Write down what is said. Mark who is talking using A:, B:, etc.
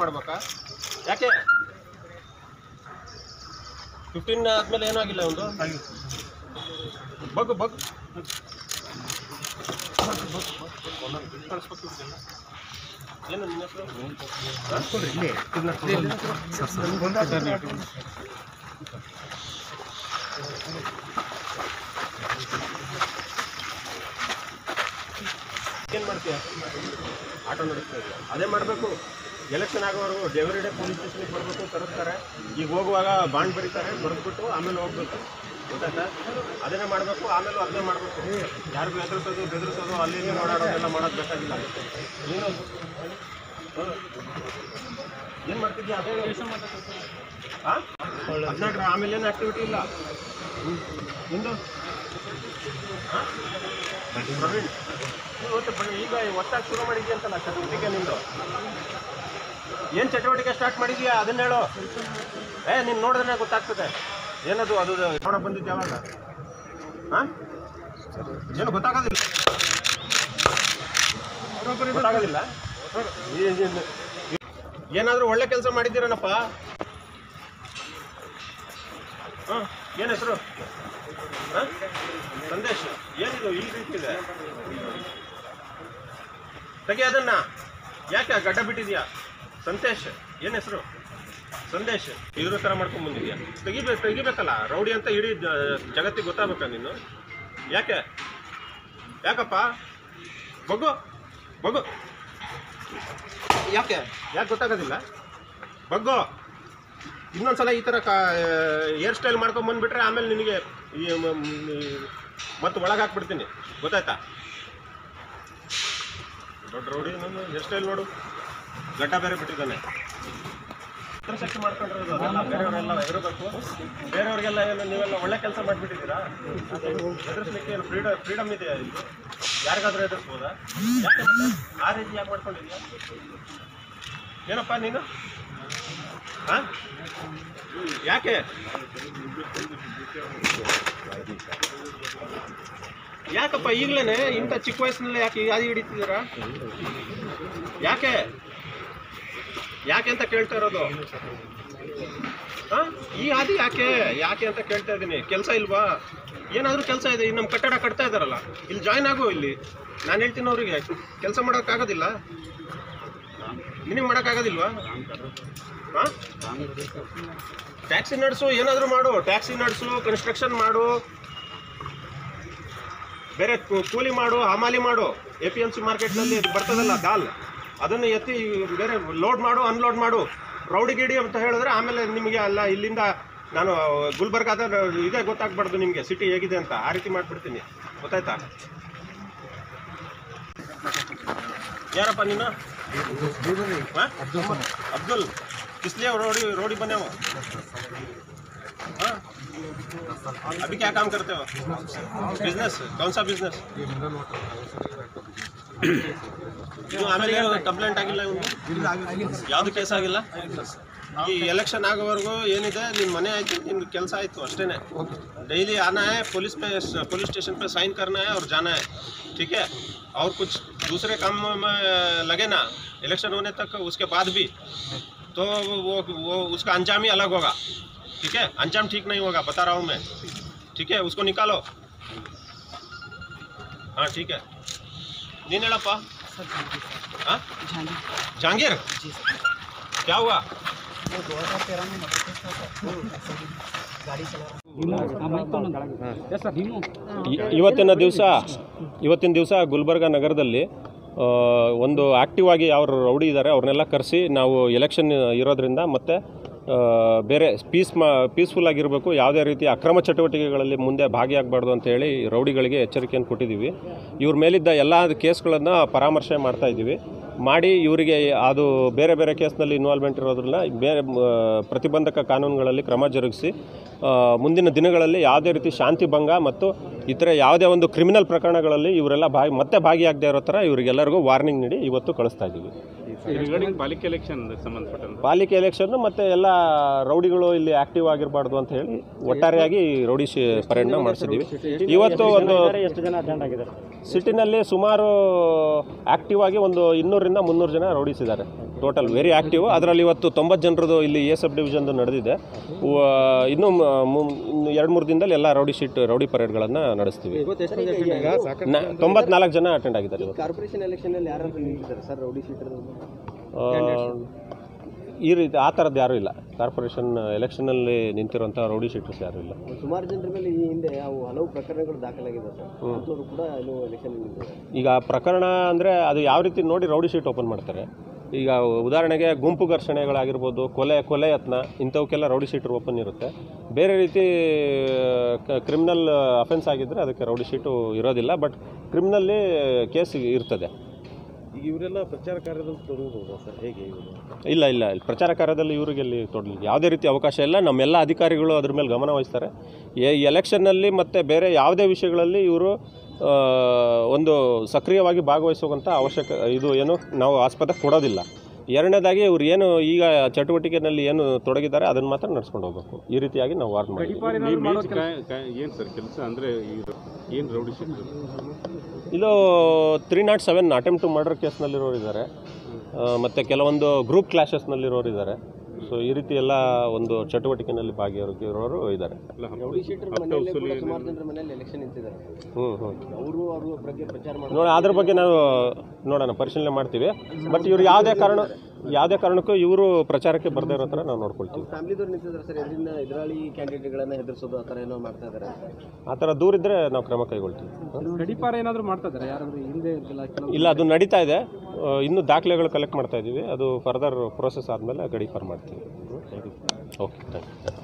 A: ಮಾಡ್ಬೇಕಾ ಯಾಕೆ ಫಿಫ್ಟೀನ್ ಆದ್ಮೇಲೆ ಏನಾಗಿಲ್ಲ ಒಂದು ಬಗ್ಗು ಬಗ್ಗು ಕಳಿಸ್ಬೇಕು ಇವ್ರಿಗೆಲ್ಲ. ಏನು ನಿನ್ನ ಹೆಸರು ಏನು ಮಾಡ್ತೀಯ ಆಟೋ ನಡೆಸ್ತಾ ಇದೆಯಾ ಅದೇ ಮಾಡಬೇಕು ಎಲೆಕ್ಷನ್ ಆಗೋವರೆಗೂ ಎವ್ರಿ ಡೇ ಪೊಲೀಸ್ ಸ್ಟೇಷನ್ಗೆ ಬರಬೇಕು ತರಿಸ್ತಾರೆ ಈಗ ಹೋಗುವಾಗ ಬಾಂಡ್ ಬರೀತಾರೆ ಬರೆದ್ಬಿಟ್ಟು ಆಮೇಲೆ ಹೋಗ್ಬೇಕು ಗೊತ್ತಾಯ್ತಾ ಅದನ್ನೇ ಮಾಡಬೇಕು ಆಮೇಲೆ ಅದನ್ನೇ ಮಾಡಬೇಕು ಯಾರಿಗೂ ಎದುರಿಸೋದು ಬೆದರಿಸೋದು ಅಲ್ಲಿ ಇಲ್ಲಿ ಓಡಾಡೋದೆಲ್ಲ ಮಾಡೋದು ಬೇಕಾಗಿಲ್ಲ ಏನು ಏನು ಮಾಡ್ತಿದ್ಯಾ ಅದೇ ಹಾಂ ಹದಿನಾಲ್ಕರ ಆಮೇಲೆ ಏನು ಆ್ಯಕ್ಟಿವಿಟಿ ಇಲ್ಲ ಹ್ಮ್. ನಿಂದು ಹಾಂ ಪ್ರವೀಣ್ ನೀವು ಇವತ್ತು ಬನ್ನಿ ಈಗ ಹೊಸ್ದಾಗಿ ಶುರು ಮಾಡಿದ್ಯಾ ಅಂತಲ್ಲ ಚಟುವಟಿಕೆ ನಿಂದು ಏನು ಚಟುವಟಿಕೆ ಸ್ಟಾರ್ಟ್ ಮಾಡಿದ್ಯಾ ಅದನ್ನ ಹೇಳು ಏ ನೀನು ನೋಡಿದ್ರೆ ಗೊತ್ತಾಗ್ತದೆ ಏನದು ಅದು ನೋಡ ಬಂದಿದ್ದು ಯಾವಾಗ ಹಾಂ ಏನು ಗೊತ್ತಾಗೋದಿಲ್ಲ ಗೊತ್ತಾಗೋದಿಲ್ಲ ಏ- ಏನ್- ಏನಾದರೂ ಒಳ್ಳೆ ಕೆಲಸ ಮಾಡಿದ್ದೀರನಪ್ಪ ಹಾಂ ಏನು ಹೆಸರು ಹಾಂ ಸಂದೇಶ್ ಏನಿದು ಈ ರೀತಿ ಇದೆ ತೆಗಿ ಅದನ್ನ ಯಾಕೆ ಗಡ್ಡ ಬಿಟ್ಟಿದ್ಯಾ ಸಂತೇಶ್ ಏನು ಹೆಸರು ಸಂದೇಶ್ ಇದ್ರ ಥರ ಮಾಡ್ಕೊಂಡ್ ಬಂದಿದ್ಯಾ ತೆಗಿಬೇಕು ತೆಗಿಬೇಕಲ್ಲ ರೌಡಿ ಅಂತ ಇಡೀ ಜ- ಜಗತ್ತಿಗೆ ಗೊತ್ತಾಗಬೇಕಾ ನೀನು ಯಾಕೆ ಯಾಕಪ್ಪ ಬಗ್ಗು ಬಗ್ಗು ಯಾಕೆ ಯಾಕೆ ಗೊತ್ತಾಗೋದಿಲ್ಲ ಬಗ್ಗು ಇನ್ನೊಂದ್ಸಲ ಈ ಥರ ಕಾ ಹೇರ್ ಸ್ಟೈಲ್ ಮಾಡ್ಕೊಂಡ್ ಬಂದ್ಬಿಟ್ರೆ ಆಮೇಲೆ ನಿನಗೆ ಈ ಮ- ಮ್- ಮತ್ತೆ ಒಳಗೆ ಹಾಕ್ಬಿಡ್ತೀನಿ ಗೊತ್ತಾಯ್ತಾ ದೊಡ್ಡ ರೌಡಿ ನಾನು ಹೇರ್ ಸ್ಟೈಲ್ ನೋಡು ಗಡ್ಡ ಬೇರೆ ಬಿಟ್ಟಿದ್ದಾನೆ ಶಕ್ತಿ ಮಾಡ್ಕೊಂಡಿರೋದು ಅದೆಲ್ಲ ಬೇರೆಯವರೆಲ್ಲ ಹೆದರಬೇಕು ಬೇರೆಯವ್ರಿಗೆಲ್ಲ ಏನು ನೀವೆಲ್ಲ ಒಳ್ಳೆ ಕೆಲಸ ಮಾಡಿಬಿಟ್ಟಿದ್ದೀರಾ ಎದುರಿಸ್ಲಿಕ್ಕೆ ಏನು ಫ್ರೀಡಮ್ ಫ್ರೀಡಮ್ ಇದೆಯಾ ಇಲ್ಲಿ ಯಾರಿಗಾದ್ರೂ ಎದುರಿಸ್ಬೋದಾ ಯಾಕೆ ಮತ್ತೆ? ಆ ರೀತಿ ಯಾಕೆ ಮಾಡ್ಕೊಂಡಿದ್ಯಾ ಏನಪ್ಪ ನೀನು ಹಾಂ ಯಾಕೆ ಯಾಕಪ್ಪ ಈಗಲೇ ಇಂಥ ಚಿಕ್ಕ ವಯಸ್ಸಿನಲ್ಲಿ ಯಾಕೆ ಯಾದಿ ಹಿಡಿತಿದ್ದೀರಾ ಯಾಕೆ ಯಾಕೆ ಅಂತ ಕೇಳ್ತಾ ಇರೋದು ಹಾಂ ಈ ಹಾದಿ ಯಾಕೆ ಯಾಕೆ ಅಂತ ಕೇಳ್ತಾ ಇದ್ದೀನಿ ಕೆಲಸ ಇಲ್ವಾ ಏನಾದರೂ ಕೆಲಸ ಇದೆ ನಮ್ಮ ಕಟ್ಟಡ ಕಟ್ತಾ ಇದ್ದಾರಲ್ಲ ಇಲ್ಲಿ ಜಾಯ್ನ್ ಆಗು ಇಲ್ಲಿ ನಾನು ಹೇಳ್ತೀನಿ ಅವರಿಗೆ ಕೆಲಸ ಮಾಡೋಕ್ಕಾಗೋದಿಲ್ಲ ನಿನಗೆ ಮಾಡೋಕ್ಕಾಗೋದಿಲ್ವಾ ಹಾಂ ಟ್ಯಾಕ್ಸಿ ನಡೆಸು ಏನಾದರೂ ಮಾಡು ಟ್ಯಾಕ್ಸಿ ನಡೆಸು ಕನ್ಸ್ಟ್ರಕ್ಷನ್ ಮಾಡು ಬೇರೆ ಕೂ- ಕೂಲಿ ಮಾಡು ಹಮಾಲಿ ಮಾಡು ಎ ಪಿ ಎಮ್ ಸಿ ಮಾರ್ಕೆಟ್ನಲ್ಲಿ ಇದು ಬರ್ತದಲ್ಲ ದಾಲ್ ಅದನ್ನು ಎತ್ತಿ ಬೇರೆ ಲೋಡ್ ಮಾಡು ಅನ್ಲೋಡ್ ಮಾಡು ರೌಡಿ ಗಿಡಿ ಅಂತ ಹೇಳಿದ್ರೆ ಆಮೇಲೆ ನಿಮಗೆ ಅಲ್ಲ ಇಲ್ಲಿಂದ ನಾನು ಗುಲ್ಬರ್ಗಾದ ಇದೇ ಗೊತ್ತಾಗ್ಬಾರ್ದು ನಿಮಗೆ ಸಿಟಿ ಹೇಗಿದೆ ಅಂತ ಆ ರೀತಿ ಮಾಡಿಬಿಡ್ತೀನಿ ಗೊತ್ತಾಯ್ತಾ ಯಾರಪ್ಪ ನೀನು हाँ? अब्दुल किस लिए रोडी रोडी बने हो हाँ? अभी क्या काम करते हो बिजनेस कौन सा बिजनेस ಇದು ಆಮೇಲೆ ಕಂಪ್ಲೇಂಟ್ ಆಗಿಲ್ಲ ಇವ್ನು ಯಾವುದು ಕೇಸ್ ಆಗಿಲ್ಲ ಈ ಎಲೆಕ್ಷನ್ ಆಗೋವರೆಗೂ ಏನಿದೆ ನಿನ್ನ ಮನೆ ಆಯ್ತು ನಿನ್ನ ಕೆಲಸ ಆಯ್ತು ಅಷ್ಟೇನೆ डेली आना है पुलिस पे पुलिस स्टेशन पे साइन करना है और जाना है ठीक है और कुछ दूसरे काम में लगे ना इलेक्शन होने तक उसके बाद भी तो वो वो उसका अंजाम ही अलग होगा ठीक है अंजाम ठीक नहीं होगा बता रहा हूँ मैं ठीक है उसको निकालो हाँ ठीक है ನೀನು ಹೇಳಪ್ಪ हाँ जहांगीर क्या हुआ ಇ- ಇವತ್ತಿನ ದಿವಸ ಇವತ್ತಿನ ದಿವಸ ಗುಲ್ಬರ್ಗ ನಗರದಲ್ಲಿ ಆ, ಒಂದು ಆಕ್ಟಿವ್ ಆಗಿ ಯಾವ ರೌಡಿ ಇದ್ದಾರೆ ಅವ್ರನ್ನೆಲ್ಲ ಕರೆಸಿ ನಾವು ಎಲೆಕ್ಷನ್ ಇರೋದ್ರಿಂದ ಮತ್ತು ಬೇರೆ ಪೀಸ್ ಮಾ ಪೀಸ್ಫುಲ್ ಆಗಿರಬೇಕು ಯಾವುದೇ ರೀತಿ ಅಕ್ರಮ ಚಟುವಟಿಕೆಗಳಲ್ಲಿ ಮುಂದೆ ಭಾಗಿಯಾಗಬಾರ್ದು ಅಂತ ಹೇಳಿ ರೌಡಿಗಳಿಗೆ ಎಚ್ಚರಿಕೆಯನ್ನು ಕೊಟ್ಟಿದ್ದೀವಿ ಇವ್ರ ಮೇಲಿದ್ದ ಎಲ್ಲ ಕೇಸ್ಗಳನ್ನು ಪರಾಮರ್ಶೆ ಮಾಡ್ತಾ ಇದ್ದೀವಿ ಮಾಡಿ ಇವರಿಗೆ ಅದು ಬೇರೆ ಬೇರೆ ಕೇಸ್ನಲ್ಲಿ ಇನ್ವಾಲ್ವ್ಮೆಂಟ್ ಇರೋದ್ರಿಂದ ಬೇರೆ ಮ, ಪ್ರತಿಬಂಧಕ ಕಾನೂನುಗಳಲ್ಲಿ ಕ್ರಮ ಜರುಗಿಸಿ ಆ, ಮುಂದಿನ ದಿನಗಳಲ್ಲಿ ಯಾವುದೇ ರೀತಿ ಶಾಂತಿ ಭಂಗ ಮತ್ತು ಇತರೆ ಯಾವುದೇ ಒಂದು ಕ್ರಿಮಿನಲ್ ಪ್ರಕರಣಗಳಲ್ಲಿ ಇವರೆಲ್ಲ ಭಾಗಿ ಮತ್ತೆ ಭಾಗಿಯಾಗದೇ ಇರೋ ಥರ ಇವರಿಗೆಲ್ಲರಿಗೂ ವಾರ್ನಿಂಗ್ ನೀಡಿ ಇವತ್ತು ಕಳಿಸ್ತಾ ಇದ್ದೀವಿ
B: ರಿಗಾರ್ಡಿಂಗ್ ಪಾಲಿಕೆ ಎಲೆಕ್ಷನ್ ಸಂಬಂಧಪಟ್ಟಂತೆ
A: ಪಾಲಿಕೆ ಎಲೆಕ್ಷನ್ ಮತ್ತು ಎಲ್ಲ ರೌಡಿಗಳು ಇಲ್ಲಿ ಆಕ್ಟಿವ್ ಆಗಿರಬಾರ್ದು ಅಂತ ಹೇಳಿ ಒಟ್ಟಾರೆಯಾಗಿ ರೌಡಿ ಶಿ ಪರೇಡ್ನ ಮಾಡಿಸಿದ್ದೀವಿ ಇವತ್ತು ಒಂದು
C: ಎಷ್ಟು ಜನ ಅಟೆಂಡ್ ಆಗಿದ್ದಾರೆ
A: ಸಿಟಿನಲ್ಲಿ ಸುಮಾರು ಆಕ್ಟಿವ್ ಆಗಿ ಒಂದು ಇನ್ನೂರಿಂದ ಇನ್ನೂರರಿಂದ ಮುನ್ನೂರು ಜನ ರೌಡೀಸ್ ಇದ್ದಾರೆ ಟೋಟಲ್ ವೆರಿ ಆ್ಯಕ್ಟಿವ್ ಅದರಲ್ಲಿ ಇವತ್ತು ತೊಂಬತ್ತು ಜನರದ್ದು ಇಲ್ಲಿ ಎ ಸಬ್ ಡಿವಿಷನ್ದು ನಡೆದಿದೆ ವ- ಇನ್ನೂ ಮ- ಮು- ಇನ್ನು ಎರಡು ಮೂರು ದಿನದಲ್ಲಿ ಎಲ್ಲ ರೌಡಿ ಶೀಟ್ ರೌಡಿ ಪರೇಡ್ಗಳನ್ನು ನಡೆಸ್ತೀವಿ ನ- ತೊಂಬತ್ನಾಲ್ಕು ಜನ ಅಟೆಂಡ್ ಆಗಿದ್ದಾರೆ ಇವತ್ತು
C: ಕಾರ್ಪೊರೇಷನ್ ಎಲೆಕ್ಷನ್ ಅಲ್ಲಿ ಯಾರು ನಿಂತಿದ್ದಾರೆ ಸರ್ ರೌಡಿ ಶೀಟರ್
A: ಆ, ಈ ರೀತಿ ಆ ಥರದ್ದು ಯಾರೂ ಇಲ್ಲ ಕಾರ್ಪೊರೇಷನ್ ಎಲೆಕ್ಷನಲ್ಲಿ ನಿಂತಿರುವಂಥ ರೌಡಿ ಶೀಟರ್ಸ್ ಯಾರೂ ಇಲ್ಲ
C: ಸುಮಾರು ಜನರ ಮೇಲೆ ಈ ಹಿಂದೆ ಅವು ಹಲವು ಪ್ರಕರಣಗಳು ದಾಖಲಾಗಿದೆ ಸರ್ ಅಂಥವ್ರು ಕೂಡ ಇನ್ನೂ ಎಲೆಕ್ಷನ್ ನಿಂತಿದ್ದಾರೆ
A: ಈಗ ಪ್ರಕರಣ ಅಂದರೆ ಅದು ಯಾವ ರೀತಿ ನೋಡಿ ರೌಡಿ ಶೀಟ್ ಓಪನ್ ಮಾಡ್ತಾರೆ ಈಗ ಉದಾಹರಣೆಗೆ ಗುಂಪು ಘರ್ಷಣೆಗಳಾಗಿರ್ಬೋದು ಕೊಲೆ ಕೊಲೆ ಯತ್ನ ಇಂಥವಕ್ಕೆಲ್ಲ ರೌಡಿ ಶೀಟರ್ ಓಪನ್ ಇರುತ್ತೆ ಬೇರೆ ರೀತಿ ಕ್ರಿಮಿನಲ್ ಅಫೆನ್ಸ್ ಆಗಿದ್ದರೆ ಅದಕ್ಕೆ ರೌಡಿ ಶೀಟು ಇರೋದಿಲ್ಲ ಬಟ್ ಕ್ರಿಮಿನಲ್ಲಿ ಕೇಸ್ ಇರ್ತದೆ
C: ಈಗ ಇವರೆಲ್ಲ ಪ್ರಚಾರ ಕಾರ್ಯದಲ್ಲಿ ತೊಡಗಬಹುದಾ ಸರ್ ಹೇಗೆ ಇವರು
A: ಇಲ್ಲ ಇಲ್ಲ ಇಲ್ಲ. ಪ್ರಚಾರ ಕಾರ್ಯದಲ್ಲಿ ಇವರಿಗೆ ಇಲ್ಲಿ ತೊಡಲಿ ಯಾವುದೇ ರೀತಿ ಅವಕಾಶ ಇಲ್ಲ ನಮ್ಮೆಲ್ಲ ಅಧಿಕಾರಿಗಳು ಅದ್ರ ಮೇಲೆ ಗಮನ ವಹಿಸ್ತಾರೆ ಈ ಎಲೆಕ್ಷನ್ನಲ್ಲಿ ಮತ್ತು ಬೇರೆ ಯಾವುದೇ ವಿಷಯಗಳಲ್ಲಿ ಇವರು ಒಂದು ಸಕ್ರಿಯವಾಗಿ ಭಾಗವಹಿಸುವಂಥ ಅವಶ್ಯಕ ಇದು ಏನು ನಾವು ಆಸ್ಪತ್ರೆ ಕೊಡೋದಿಲ್ಲ ಎರಡನೇದಾಗಿ ಇವ್ರು ಏನು ಈಗ ಚಟುವಟಿಕೆನಲ್ಲಿ ಏನು ತೊಡಗಿದ್ದಾರೆ ಅದನ್ನು ಮಾತ್ರ ನಡ್ಸ್ಕೊಂಡು ಹೋಗ್ಬೇಕು ಈ ರೀತಿಯಾಗಿ ನಾವು ವಾರ್ನ್ ಮಾಡಿದ್ವಿ
B: ಏನು ಸರ್ ಕೆಲಸ ಅಂದರೆ ಏನು ರೌಡಿ ಶೀಟ್
A: ಇದು three not seven attempt to murder ಕೇಸ್ನಲ್ಲಿರೋರು ಇದ್ದಾರೆ ಮತ್ತು ಕೆಲವೊಂದು ಗ್ರೂಪ್ ಕ್ಲಾಶಸ್ನಲ್ಲಿರೋರು ಇದ್ದಾರೆ ಸೊ ಈ ರೀತಿ ಎಲ್ಲ ಒಂದು ಚಟುವಟಿಕೆನಲ್ಲಿ ಭಾಗಿಯಾಗಿರೋರು ಇದ್ದಾರೆ
C: ರೌಡಿ ಶೀಟರ್ ಮನೆಯಲ್ಲೇ ಕೂಡ ಸುಮಾರು ಜನರ ಮನೆಯಲ್ಲಿ ಎಲೆಕ್ಷನ್ ನಿಂತಿದ್ದಾರೆ
A: ಹ್ಞೂ ಹ್ಞೂ
C: ಅವರು ಅವ್ರ ಬಗ್ಗೆ ಪ್ರಚಾರ ಮಾಡಿ
A: ನೋಡಿ ಅದ್ರ ಬಗ್ಗೆ ನಾವು ನೋಡೋಣ ಪರಿಶೀಲನೆ ಮಾಡ್ತೀವಿ ಬಟ್ ಇವ್ರು ಯಾವುದೇ ಕಾರಣ ಯಾವುದೇ ಕಾರಣಕ್ಕೂ ಇವರು ಪ್ರಚಾರಕ್ಕೆ ಬರದೇ ಇರೋ ಥರ ನಾವು ನೋಡ್ಕೊಳ್ತೀವಿ
C: ಫ್ಯಾಮಿಲಿದವ್ರು ನಿಂತಿದ್ದಾರೆ ಸರ್ ಇದರಿಂದ ಎದುರಾಳಿ ಕ್ಯಾಂಡಿಡೇಟ್ಗಳನ್ನ ಹೆದರ್ಸೋದು ಆ ಥರ ಏನೋ ಮಾಡ್ತಾ ಇದ್ದಾರೆ
A: ಆ ಥರ ದೂರ ಇದ್ದರೆ ನಾವು ಕ್ರಮ ಕೈಗೊಳ್ತೀವಿ
C: ಗಡಿಪಾರ ಏನಾದರೂ ಮಾಡ್ತಾ ಇದ್ದಾರೆ ಯಾರಾದರೂ ಹಿಂದೆ ಇರ್ತಿಲ್ಲ
A: ಇಲ್ಲ ಅದು ನಡೀತಾ ಇದೆ ಆ, ಇನ್ನೂ ದಾಖಲೆಗಳು ಕಲೆಕ್ಟ್ ಮಾಡ್ತಾ ಇದ್ದೀವಿ ಅದು ಫರ್ದರ್ ಪ್ರೋಸೆಸ್ ಆದಮೇಲೆ ಗಡಿ ಫಾರ್ ಮಾಡ್ತೀವಿ ಓಕೆ ಥ್ಯಾಂಕ್ ಯು